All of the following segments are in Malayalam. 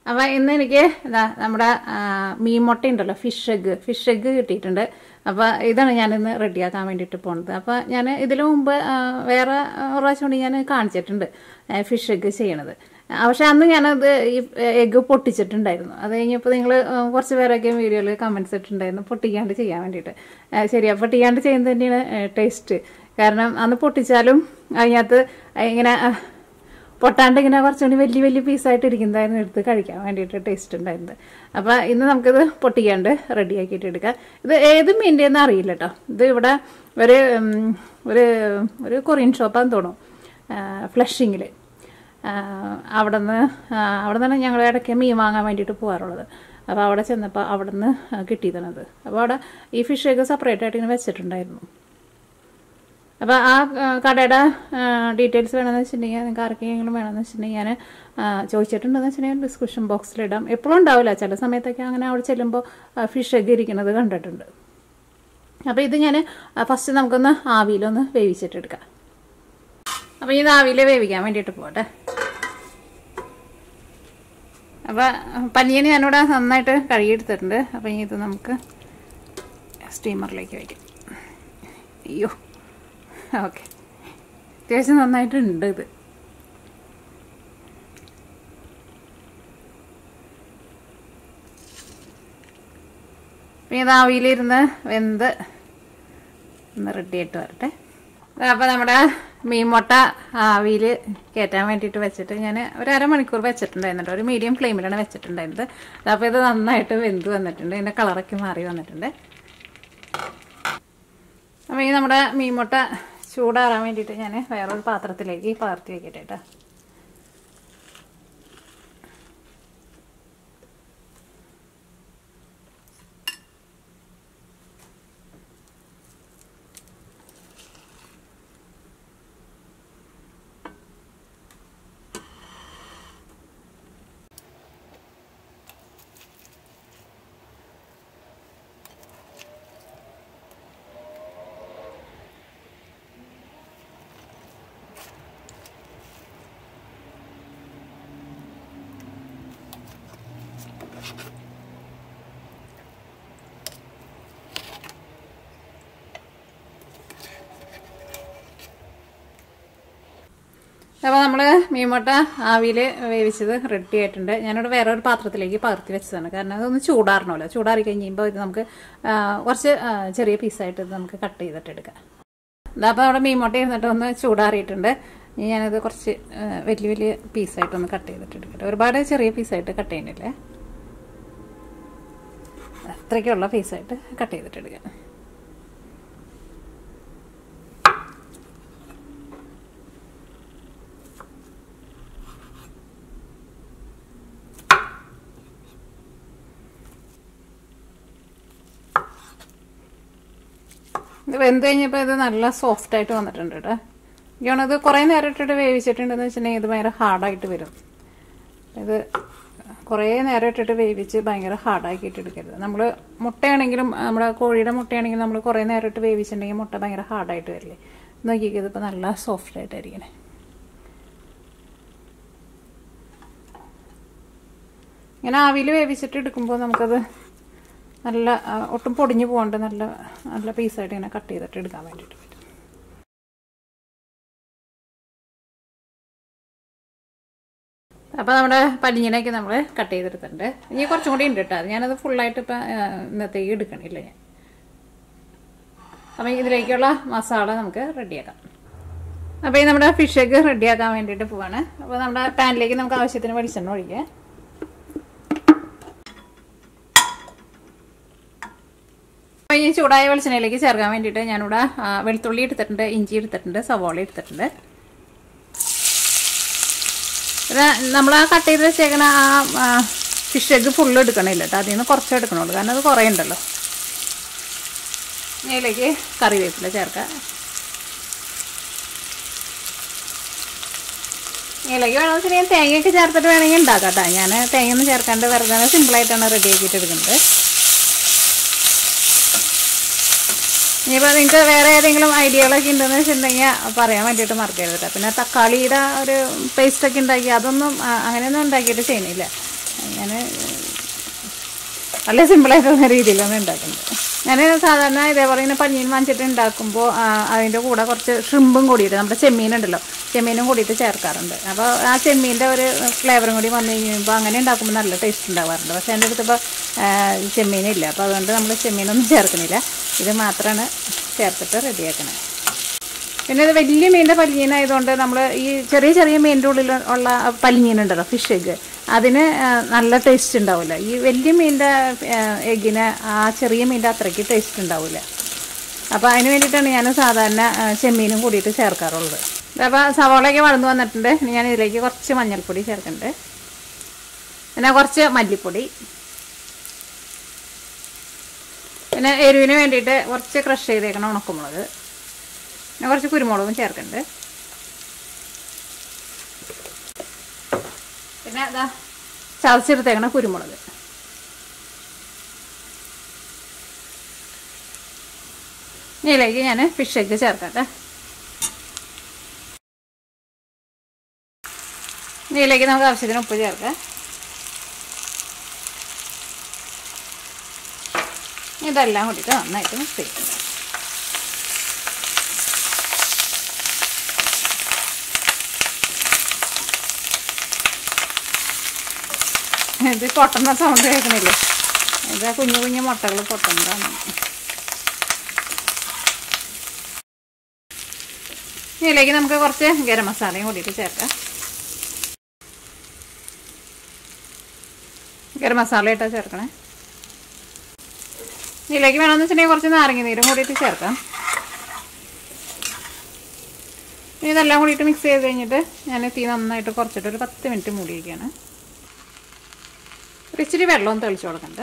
അപ്പോൾ ഇന്ന് എനിക്ക് ഇതാ നമ്മുടെ ആ, മീൻ മുട്ട ഉണ്ടല്ലോ ഫിഷ് എഗ് ഫിഷ് എഗ് കിട്ടിയിട്ടുണ്ട് അപ്പോൾ ഇതാണ് ഞാനിന്ന് റെഡിയാക്കാൻ വേണ്ടിയിട്ട് പോണത് അപ്പോൾ ഞാൻ ഇതിനു മുമ്പ് ആ, വേറെ ഒരു പ്രാവശ്യം കൂടി ഞാൻ കാണിച്ചിട്ടുണ്ട് ഫിഷ് എഗ് ചെയ്യണത് ആ, പക്ഷെ അന്ന് ഞാനത് ഈ എഗ്ഗ് പൊട്ടിച്ചിട്ടുണ്ടായിരുന്നു അത് കഴിഞ്ഞപ്പോൾ നിങ്ങൾ കുറച്ച് പേരൊക്കെ വീഡിയോയിൽ കമൻറ്റ്സ് ഇട്ടിട്ടുണ്ടായിരുന്നു പൊട്ടിക്കാണ്ട് ചെയ്യാൻ വേണ്ടിയിട്ട് ആ, ശരിയാ പൊട്ടിക്കാണ്ട് ചെയ്യുന്നത് തന്നെയാണ് ടേസ്റ്റ് കാരണം അന്ന് പൊട്ടിച്ചാലും അതിനകത്ത് ഇങ്ങനെ ആ, പൊട്ടാണ്ട് ഇങ്ങനെ കുറച്ചുകൂടി വലിയ വലിയ പീസായിട്ട് ഇരിക്കുന്നതായിരുന്നു എടുത്ത് കഴിക്കാൻ വേണ്ടിയിട്ട് ടേസ്റ്റ് ഉണ്ടായിരുന്നത് അപ്പോൾ ഇന്ന് നമുക്കിത് പൊട്ടിക്കാണ്ട് റെഡിയാക്കിയിട്ട് എടുക്കാം ഇത് ഏത് മീൻ്റെ എന്ന് അറിയില്ല കേട്ടോ ഇത് ഇവിടെ ഒരു ഉം, ഒരു ഒരു കൊറിയൻ ഷോപ്പാന്ന് തോന്നും ഫ്ലഷിങ്ങിൽ അവിടെ നിന്ന് അവിടെ നിന്നാണ് ഞങ്ങൾ ഇടയ്ക്ക് മീൻ വാങ്ങാൻ വേണ്ടിയിട്ട് പോകാറുള്ളത് അപ്പോൾ അവിടെ ചെന്നപ്പോൾ അവിടെ നിന്ന് കിട്ടിയതാണത് അപ്പോൾ അവിടെ ഈ ഫിഷൊക്കെ സെപ്പറേറ്റ് ആയിട്ട് ഇങ്ങനെ വെച്ചിട്ടുണ്ടായിരുന്നു അപ്പോൾ ആ ആ, കടയുടെ ഡീറ്റെയിൽസ് വേണമെന്ന് വെച്ചിട്ടുണ്ടെങ്കിൽ നിങ്ങൾക്ക് ആർക്കെങ്കിലും വേണമെന്ന് വെച്ചിട്ടുണ്ടെങ്കിൽ ഞാൻ ചോദിച്ചിട്ടുണ്ടെന്ന് വെച്ചിട്ടുണ്ടെങ്കിൽ ഡിസ്ക്രിപ്ഷൻ ബോക്സിലിടാം എപ്പോഴും ഉണ്ടാവില്ല ചില സമയത്തൊക്കെ അങ്ങനെ അവിടെ ചെല്ലുമ്പോൾ ഫിഷ് ഒക്കെ ഇരിക്കുന്നത് കണ്ടിട്ടുണ്ട് അപ്പോൾ ഇത് ഞാൻ ഫസ്റ്റ് നമുക്കൊന്ന് ആവിയിലൊന്ന് വേവിച്ചിട്ടെടുക്കാം അപ്പോൾ ഇത് ആവിയിൽ വേവിക്കാൻ വേണ്ടിയിട്ട് പോട്ടെ അപ്പോൾ പനീന് ഞാനിവിടെ നന്നായിട്ട് കഴുകിയെടുത്തിട്ടുണ്ട് അപ്പോൾ ഇനി ഇത് നമുക്ക് സ്റ്റീമറിലേക്ക് വയ്ക്കാം അയ്യോ ഓക്കെ അത്യാവശ്യം നന്നായിട്ടുണ്ട് ഇത് പിന്നെ ഇത് ആവിയിലിരുന്ന് വെന്ത് ഒന്ന് റെഡി ആയിട്ട് വരട്ടെ അപ്പോൾ നമ്മുടെ മീൻ മുട്ട ആവിയിൽ കയറ്റാൻ വേണ്ടിയിട്ട് വെച്ചിട്ട് ഞാൻ ഒരു അരമണിക്കൂർ വെച്ചിട്ടുണ്ടായിരുന്നുണ്ട് ഒരു മീഡിയം ഫ്ലെയിമിലാണ് വെച്ചിട്ടുണ്ടായിരുന്നത് അപ്പോൾ ഇത് നന്നായിട്ട് വെന്ത് വന്നിട്ടുണ്ട് ഇതിൻ്റെ കളറൊക്കെ മാറി വന്നിട്ടുണ്ട് അപ്പോൾ ഈ നമ്മുടെ മീൻ മുട്ട ചൂടാറാൻ വേണ്ടിയിട്ട് ഞാൻ വേറൊരു പാത്രത്തിലേക്ക് പകർത്തി വെക്കട്ടെ കേട്ടോ അപ്പോൾ നമ്മൾ മീൻമുട്ട ആവിയിൽ വേവിച്ചത് റെഡി ആയിട്ടുണ്ട് ഞാനിവിടെ വേറെ ഒരു പാത്രത്തിലേക്ക് പകർത്തി വെച്ചതാണ് കാരണം അതൊന്ന് ചൂടാറണമല്ലോ ചൂടാറി കഴിയുമ്പോൾ ഇത് നമുക്ക് ആ, കുറച്ച് ആ, ചെറിയ പീസായിട്ട് ഇത് നമുക്ക് കട്ട് ചെയ്തിട്ട് എടുക്കാം ഇതാ അപ്പോൾ നമ്മുടെ മീൻമുട്ട ഇരുന്നിട്ട് ഒന്ന് ചൂടാറിയിട്ടുണ്ട് ഇനി ഞാനത് കുറച്ച് ആ, വലിയ വലിയ പീസായിട്ടൊന്ന് കട്ട് ചെയ്തിട്ട് എടുക്കട്ടെ ഒരുപാട് ചെറിയ പീസായിട്ട് കട്ട് ചെയ്യുന്നില്ലേ അത്രയ്ക്കുള്ള പീസായിട്ട് കട്ട് ചെയ്തിട്ട് എടുക്കാം ഇത് വെന്ത് കഴിഞ്ഞപ്പോൾ ഇത് നല്ല സോഫ്റ്റ് ആയിട്ട് വന്നിട്ടുണ്ട് കേട്ടോ എനിക്കാണത് കുറേ നേരം ഇട്ടിട്ട് വേവിച്ചിട്ടുണ്ടെന്ന് വെച്ചിട്ടുണ്ടെങ്കിൽ ഇത് ഭയങ്കര ഹാർഡായിട്ട് വരും ഇത് കുറേ നേരം ഇട്ടിട്ട് വേവിച്ച് ഭയങ്കര ഹാർഡാക്കിയിട്ട് എടുക്കരുത് നമ്മൾ മുട്ടയാണെങ്കിലും നമ്മുടെ കോഴിയുടെ മുട്ടയാണെങ്കിലും നമ്മൾ കുറേ നേരം ഇട്ട് വേവിച്ചിട്ടുണ്ടെങ്കിൽ മുട്ട ഭയങ്കര ഹാർഡായിട്ട് വരില്ലേ നോക്കിയത് ഇതിപ്പോൾ നല്ല സോഫ്റ്റ് ആയിട്ടായിരിക്കണേ ഇങ്ങനെ ആവിയിൽ വേവിച്ചിട്ട് എടുക്കുമ്പോൾ നമുക്കത് നല്ല ആ, ഒട്ടും പൊടിഞ്ഞു പോകാണ്ട് നല്ല നല്ല പീസായിട്ട് ഇങ്ങനെ കട്ട് ചെയ്തിട്ട് എടുക്കാൻ വേണ്ടിയിട്ട് പറ്റും അപ്പോൾ നമ്മുടെ പല്ലിഞ്ഞിനൊക്കെ നമ്മൾ കട്ട് ചെയ്തെടുത്തിട്ടുണ്ട് ഇനി കുറച്ചും കൂടി ഉണ്ട് കേട്ടോ അത് ഞാനത് ഫുള്ളായിട്ട് ഇപ്പം ഇന്നത്തേക്ക് എടുക്കണില്ല ഞാൻ അപ്പം ഇതിലേക്കുള്ള മസാല നമുക്ക് റെഡിയാക്കാം അപ്പോൾ ഈ നമ്മുടെ ഫിഷ് എഗ് റെഡിയാക്കാൻ വേണ്ടിയിട്ട് പോവാണ് അപ്പോൾ നമ്മുടെ പാനിലേക്ക് നമുക്ക് ആവശ്യത്തിന് വെളിച്ചെണ്ണ ഒഴിക്കാം അപ്പോൾ ഈ ചൂടായ വെളിച്ചെണ്ണയിലേക്ക് ചേർക്കാൻ വേണ്ടിയിട്ട് ഞാനിവിടെ ആ, വെളുത്തുള്ളി എടുത്തിട്ടുണ്ട് ഇഞ്ചി എടുത്തിട്ടുണ്ട് സവോള എടുത്തിട്ടുണ്ട് ഇത് നമ്മൾ ആ കട്ട് ചെയ്ത് വെച്ചേക്കണ ആ ഫിഷ് എഗ് ഫുള്ള് എടുക്കണില്ല കേട്ടോ അതിൽ നിന്ന് കുറച്ച് എടുക്കണുള്ളൂ കാരണം അത് കുറേ ഉണ്ടല്ലോ ഇതിലേക്ക് കറിവേപ്പില ചേർക്കാം ഇതിലേക്ക് വേണമെന്ന് വെച്ചിട്ടുണ്ടെങ്കിൽ തേങ്ങയൊക്കെ ചേർത്തിട്ട് വേണമെങ്കിൽ ഉണ്ടാക്കാം കേട്ടോ ഞാൻ തേങ്ങയൊന്നും ചേർക്കാണ്ട് വെറുതെ സിമ്പിളായിട്ടാണ് റെഡി ആക്കിയിട്ട് എടുക്കുന്നത് ഇനിയിപ്പോൾ നിങ്ങൾക്ക് വേറെ ഏതെങ്കിലും ഐഡിയകളൊക്കെ ഉണ്ടെന്ന് വെച്ചിട്ടുണ്ടെങ്കിൽ പറയാൻ വേണ്ടിയിട്ട് മറക്കരുത് കേട്ടോ പിന്നെ തക്കാളിയുടെ ഒരു പേസ്റ്റൊക്കെ ഉണ്ടാക്കി അതൊന്നും ആ, അങ്ങനെയൊന്നും ഉണ്ടാക്കിയിട്ട് ചെയ്യുന്നില്ല ഞാൻ വളരെ സിമ്പിളായിട്ടുള്ള രീതിയിലാണ് ഉണ്ടാക്കുന്നത് ഞാൻ സാധാരണ ഇതേപോലെ ഇങ്ങനെ പഞ്ഞീൻ വാങ്ങിച്ചിട്ട് ഉണ്ടാക്കുമ്പോൾ അതിൻ്റെ കൂടെ കുറച്ച് ഷ്രിമ്പും കൂടിയിട്ട് നമ്മുടെ ചെമ്മീൻ ഉണ്ടല്ലോ ചെമ്മീനും കൂടിയിട്ട് ചേർക്കാറുണ്ട് അപ്പോൾ ആ ചെമ്മീൻ്റെ ഒരു ഫ്ലേവറും കൂടി വന്നു കഴിയുമ്പോൾ അങ്ങനെ ഉണ്ടാക്കുമ്പോൾ നല്ല ടേസ്റ്റ് ഉണ്ടാവാറുണ്ട് പക്ഷേ എൻ്റെ അടുത്തിപ്പോൾ ചെമ്മീനില്ല അപ്പോൾ അതുകൊണ്ട് നമ്മൾ ചെമ്മീനൊന്നും ചേർക്കുന്നില്ല ഇത് മാത്രമാണ് ചേർത്തിട്ട് റെഡിയാക്കണത് പിന്നെ ഇത് വലിയ മീനിൻ്റെ പല്ലിയനായതുകൊണ്ട് നമ്മൾ ഈ ചെറിയ ചെറിയ മീനിൻ്റെ ഉള്ളിൽ ഉള്ള പല്ലിയനുണ്ടല്ലോ ഫിഷ് എഗ്ഗ് അതിന് ആ, നല്ല ടേസ്റ്റ് ഉണ്ടാവില്ല ഈ വലിയ മീനിൻ്റെ എഗ്ഗിന് ആ ചെറിയ മീനിൻ്റെ അത്രയ്ക്ക് ടേസ്റ്റ് ഉണ്ടാവില്ല അപ്പോൾ അതിന് വേണ്ടിയിട്ടാണ് ഞാൻ സാധാരണ ആ, ചെമ്മീനും കൂടിയിട്ട് ചേർക്കാറുള്ളത് അപ്പോൾ സവാളയൊക്കെ വളർന്നു വന്നിട്ടുണ്ട് ഇനി ഞാൻ ഇതിലേക്ക് കുറച്ച് മഞ്ഞൾപ്പൊടി ചേർക്കുന്നുണ്ട് പിന്നെ കുറച്ച് മല്ലിപ്പൊടി പിന്നെ എരിവിന് വേണ്ടിയിട്ട് കുറച്ച് ക്രഷ് ചെയ്തേക്കണം ഉണക്കമുളക് പിന്നെ കുറച്ച് കുരുമുളകും ചേർക്കുന്നുണ്ട് പിന്നെ അതാ ചതച്ചെടുത്തേക്കണ കുരുമുളക് ഇതിലേക്ക് ഞാൻ ഫിഷ് എഗ്ഗ് ചേർക്കട്ടെ ഇതിലേക്ക് നമുക്ക് ആവശ്യത്തിന് ഉപ്പ് ചേർക്കാം ഇതെല്ലാം കൂടിയിട്ട് നന്നായിട്ട് മിക്സ് ചെയ്യും ഇത് പൊട്ടുന്ന സൗണ്ട് കേൾക്കണില്ലേ ഇത് കുഞ്ഞു കുഞ്ഞു മുട്ടകൾ പൊട്ടുന്നതാണ് ഇതിലേക്ക് നമുക്ക് കുറച്ച് ഗരം മസാലയും കൂടിയിട്ട് ചേർക്കാം ഗരം മസാല ഇട്ടാ ചേർക്കണേ ഇതിലേക്ക് വേണമെന്ന് വെച്ചിട്ടുണ്ടെങ്കിൽ കുറച്ച് നാരങ്ങ നീരും കൂടിയിട്ട് ചേർക്കാം ഇനി ഇതെല്ലാം കൂടിയിട്ട് മിക്സ് ചെയ്ത് കഴിഞ്ഞിട്ട് ഞാൻ തീ നന്നായിട്ട് കുറച്ചിട്ട് ഒരു പത്ത് മിനിറ്റ് മൂടി വയ്ക്കുകയാണ് ഒരു ഇച്ചിരി വെള്ളവും തെളിച്ച് കൊടുക്കണ്ട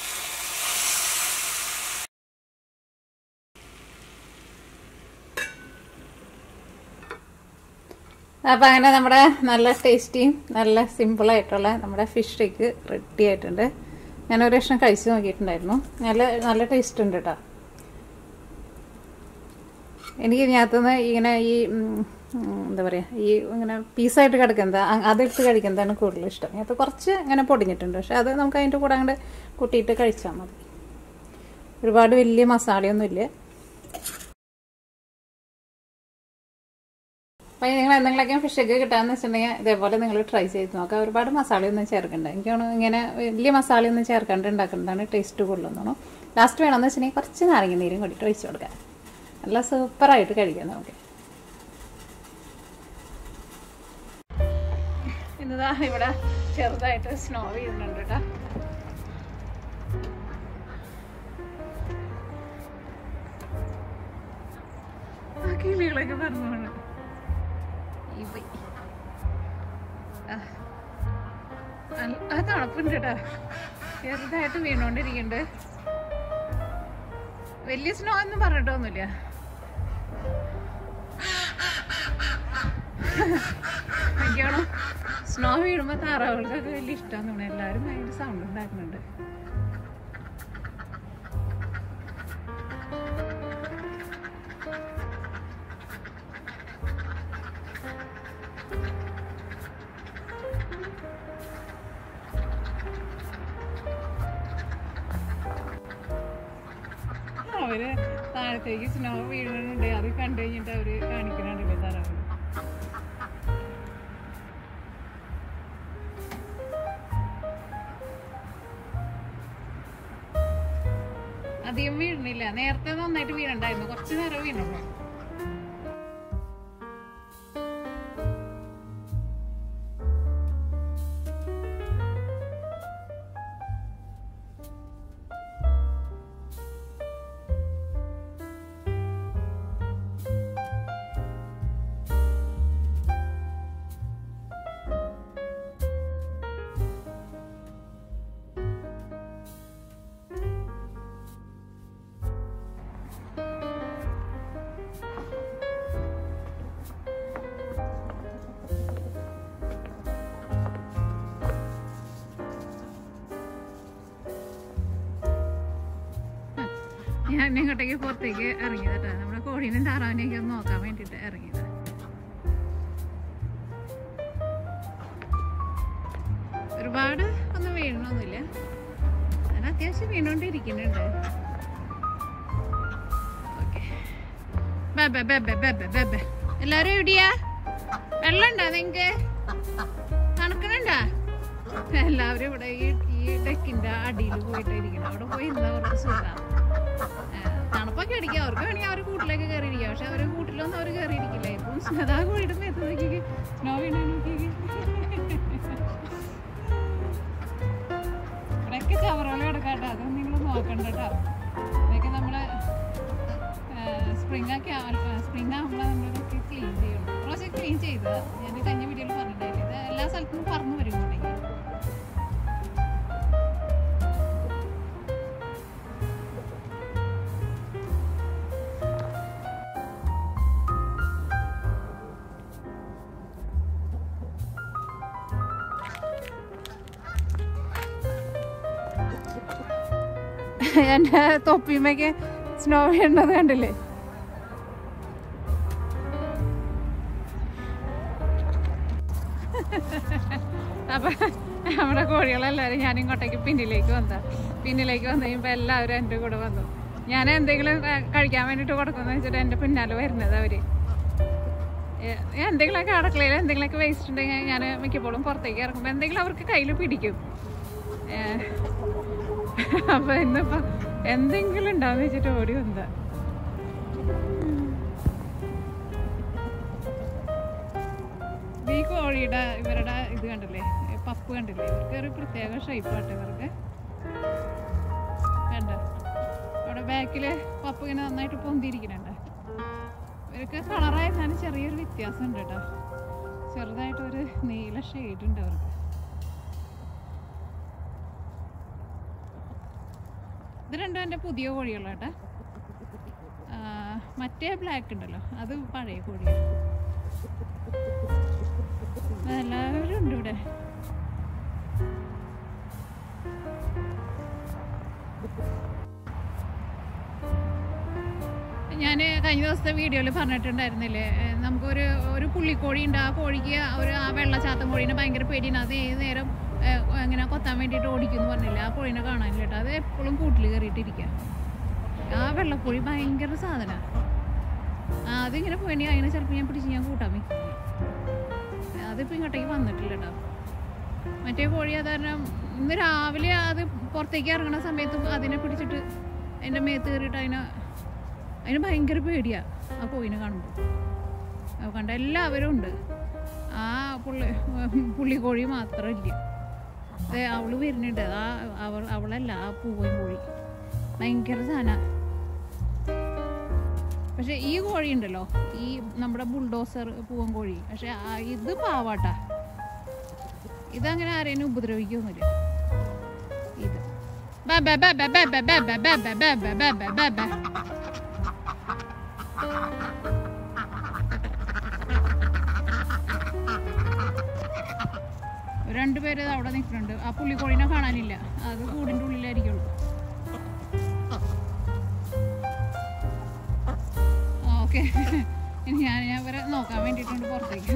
അപ്പം അങ്ങനെ നമ്മുടെ നല്ല ടേസ്റ്റിയും നല്ല സിമ്പിളായിട്ടുള്ള നമ്മുടെ ഫിഷ് എഗ് റെഡി ആയിട്ടുണ്ട് ഞാൻ ഒരു ലക്ഷം കഴിച്ച് നോക്കിയിട്ടുണ്ടായിരുന്നു നല്ല നല്ല ടേസ്റ്റ് ഉണ്ട് കേട്ടോ എനിക്ക് ഇതിനകത്തുനിന്ന് ഇങ്ങനെ ഈ ഉം, ഉം, എന്താ പറയുക ഈ ഇങ്ങനെ പീസായിട്ട് കിടക്കുന്നത് അ- അതെടുത്ത് കഴിക്കുന്നതാണ് കൂടുതൽ ഇഷ്ടം ഇതിനകത്ത് കുറച്ച് ഇങ്ങനെ പൊടിഞ്ഞിട്ടുണ്ട് പക്ഷെ അത് നമുക്ക് അതിൻ്റെ കൂടെ അങ്ങോട്ട് കൂട്ടിയിട്ട് കഴിച്ചാൽ മതി ഒരുപാട് വലിയ മസാലയൊന്നുമില്ല അപ്പോൾ നിങ്ങൾ എന്തെങ്കിലുമൊക്കെ ഫിഷൊക്കെ കിട്ടാന്ന് വെച്ചിട്ടുണ്ടെങ്കിൽ ഇതേപോലെ നിങ്ങൾ ട്രൈ ചെയ്ത് നോക്കാം ഒരുപാട് മസാലയൊന്നും ചേർക്കണ്ട എനിക്ക് തോന്നുന്നു ഇങ്ങനെ വലിയ മസാലയൊന്നും ചേർക്കാണ്ട് ഉണ്ടാക്കുന്നതാണ് ടേസ്റ്റ് കൂടുതലെന്ന് ലാസ്റ്റ് വേണമെന്ന് വെച്ചിട്ടുണ്ടെങ്കിൽ കുറച്ച് നാരങ്ങ നീരും കൂടിയിട്ട് ഒഴിച്ച് കൊടുക്കാം നല്ല സൂപ്പറായിട്ട് കഴിക്കാം നമുക്ക് ഇന്നതാ ഇവിടെ ചെറുതായിട്ട് സ്നോ വീഴുന്നുണ്ട് കേട്ടോ ആ കിളികളൊക്കെ പറഞ്ഞു പോണു. ഈ പോയി. ആ. നല്ല- ആ തണുപ്പുണ്ട് കേട്ടോ ചെറുതായിട്ട് വീണോണ്ടിരിക്കുന്നുണ്ട് വലിയ സ്നോ ഒന്നും പറഞ്ഞിട്ടൊന്നുമില്ല എനിക്കാണോ സ്നോ വീഴുമ്പോ താറാവുകൾക്കൊക്കെ വലിയ ഇഷ്ടമാന്ന് തോന്നുന്നു എല്ലാവരും ഭയങ്കര സൗണ്ട് ഉണ്ടാക്കുന്നുണ്ട് അവര് താഴത്തേക്ക് സ്നോ വീഴുന്നുണ്ട് അത് കണ്ടു കഴിഞ്ഞിട്ട് അവര് കാണിക്കുന്നുണ്ടല്ലോ താറാവ് അധികം വീഴുന്നില്ല നേരത്തെ നന്നായിട്ട് വീണുണ്ടായിരുന്നു കുറച്ച് നേരം വീണുള്ളൂ ഞാൻ ഇങ്ങോട്ടേക്ക് പുറത്തേക്ക് ഇറങ്ങിയതാ നമ്മുടെ കോഴീനും താറാവിനെയൊക്കെ ഒന്ന് നോക്കാൻ വേണ്ടിട്ട് ഇറങ്ങിയതാ ഒരുപാട് ഒന്നും അത്യാവശ്യം വീണോണ്ടിരിക്കുന്നുണ്ട് ഓക്കെ ബെബെ ബെബെ ബെബെ ബെബെ എല്ലാരും എവിടെയാ വെള്ളം ഉണ്ടോ നിങ്ങക്ക് തണുക്കണുണ്ടാ എല്ലാവരും ഇവിടെ ഈ ഈ ഡെക്കിന്റെ അടിയിൽ പോയിട്ട് ഇരിക്കണം അവിടെ പോയി ഇരുന്ന അവർക്ക് സുഖം തണുപ്പൊക്കെ അടിക്കുക അവർക്ക് വേണമെങ്കിൽ അവർ കൂട്ടിലേക്ക് കയറി ഇരിക്കുക പക്ഷെ അവര് കൂട്ടിലൊന്നും അവർ കയറി ഇരിക്കില്ല ഇപ്പം സ്നേതാ പോയിട്ട് മേത്ത് നോക്കി സ്നോ വീണ നോക്കി ഇവിടെയൊക്കെ ചവറുകൾ കിടക്കാട്ടോ അതൊന്നും നിങ്ങൾ നോക്കണ്ട കേട്ടോ ഇതൊക്കെ നമ്മള് സ്പ്രിംഗ് ഒക്കെ സ്പ്രിംഗ് ആകുമ്പോൾ നമ്മളിതൊക്കെ ക്ലീൻ ചെയ്യണം പ്രാവശ്യം ക്ലീൻ ചെയ്തതാ ഞാൻ കഴിഞ്ഞ വീഡിയോയിൽ പറഞ്ഞിട്ടുണ്ടായില്ലേ ഇത് എല്ലാ സ്ഥലത്തും പറന്നു വരും ഇങ്ങോട്ടേക്ക് എൻ്റെ തൊപ്പിമേക്ക് സ്നോ വീണത് കണ്ടില്ലേ അപ്പൊ നമ്മുടെ കോഴികളെല്ലാവരും ഞാൻ ഇങ്ങോട്ടേക്ക് പിന്നിലേക്ക് വന്ന പിന്നിലേക്ക് വന്നു കഴിയുമ്പോൾ എല്ലാവരും എൻ്റെ കൂടെ വന്നു ഞാൻ എന്തെങ്കിലും ക- കഴിക്കാൻ വേണ്ടിയിട്ട് കൊടുക്കുന്ന വെച്ചിട്ട് എൻ്റെ പിന്നാലെ വരുന്നത് അവര് ഏ- എന്തെങ്കിലുമൊക്കെ അടുക്കളയിൽ എന്തെങ്കിലുമൊക്കെ വേസ്റ്റ് ഉണ്ടെങ്കിൽ ഞാൻ മിക്കപ്പോഴും പുറത്തേക്ക് ഇറങ്ങുമ്പോൾ എന്തെങ്കിലും അവർക്ക് കയ്യിൽ പിടിക്കും ഏ, അപ്പൊ ഇന്നിപ്പോ എന്തെങ്കിലും ഉണ്ടാന്ന് വെച്ചിട്ട് ഓടി വന്നതാ ഈ കോഴിയുടെ ഇവരുടെ ഇത് കണ്ടില്ലേ ഈ പപ്പ് കണ്ടില്ലേ ഇവർക്ക് ഒരു പ്രത്യേക ഷേപ്പാട്ട് ഇവർക്ക് കണ്ട അവിടെ ബാക്കില് പപ്പ് ഇങ്ങനെ നന്നായിട്ട് പൊന്തിയിരിക്കുന്നുണ്ട് ഇവർക്ക് കളറായിരുന്നാലും ചെറിയൊരു വ്യത്യാസം ഉണ്ട് കേട്ടോ ചെറുതായിട്ടൊരു നീല ഷെയ്ഡ് ഉണ്ട് അവർക്ക് ഇത് രണ്ടും എൻ്റെ പുതിയ കോഴികളാട്ടെ മറ്റേ ബ്ലാക്ക് ഉണ്ടല്ലോ അത് പഴയ കോഴിയാണ് എല്ലാവരും ഉണ്ട് ഇവിടെ ഞാൻ കഴിഞ്ഞ ദിവസത്തെ വീഡിയോയിൽ പറഞ്ഞിട്ടുണ്ടായിരുന്നില്ലേ ഏ, നമുക്കൊരു ഒരു പുള്ളിക്കോഴി ഉണ്ട് ആ കോഴിക്ക് ഒരു ആ വെള്ളച്ചാത്തൻ കോഴീനെ ഭയങ്കര പേടിയാണ് അത് ഏത് നേരം ഏ, ഇങ്ങനെ കൊത്താൻ വേണ്ടിയിട്ട് ഓടിക്കുമെന്ന് പറഞ്ഞില്ല ആ കോഴീനെ കാണാനില്ല കേട്ടോ അത് എപ്പോഴും കൂട്ടിൽ കയറിയിട്ടിരിക്കുക ആ വെള്ളക്കോഴി ഭയങ്കര സാധനമാണ് അതിങ്ങനെ പോയി അതിനെ ചിലപ്പോൾ ഞാൻ പിടിച്ച് ഞാൻ കൂട്ടാൻ വെക്കും അതിപ്പോൾ ഇങ്ങോട്ടേക്ക് വന്നിട്ടില്ല കേട്ടോ മറ്റേ കോഴി അത് കാരണം ഇന്ന് രാവിലെ അത് പുറത്തേക്ക് ഇറങ്ങുന്ന സമയത്തും അതിനെ പിടിച്ചിട്ട് എൻ്റെ മേത്ത് കയറിയിട്ട് അതിനെ അതിന് ഭയങ്കര പേടിയാ ആ കോഴിനെ കാണുമ്പോൾ കണ്ട എല്ലാവരും ഉണ്ട് ആ പുള്ളി പുള്ളിക്കോഴി മാത്രം ഇല്ല ദേ അവള് വരുന്നുണ്ട് ആ അവൾ അവളല്ല ആ പൂവൻ കോഴി ഭയങ്കര സാധന പക്ഷെ ഈ കോഴി ഉണ്ടല്ലോ ഈ നമ്മുടെ ബുൾഡോസർ പൂവൻ കോഴി പക്ഷെ ആ- ഇത് പാവാട്ടാ ഇതങ്ങനെ ആരെയും ഉപദ്രവിക്കൊന്നുമില്ല ഇത് ബ ബ ബ ബ ബ ബ ബ ബ ബ ബ ബ ബ ബ ബ ബ. രണ്ടുപേര് ദാ അവിടെ നിൽക്കുന്നുണ്ട് ആ പുള്ളിക്കോഴിനെ കാണാനില്ല അത് കൂടിൻ്റെ ഉള്ളിലായിരിക്കുള്ളൂ ഓക്കെ ഇനി ഞാൻ ഞാൻ അവരെ നോക്കാൻ വേണ്ടിയിട്ടുണ്ട് പുറത്തേക്ക്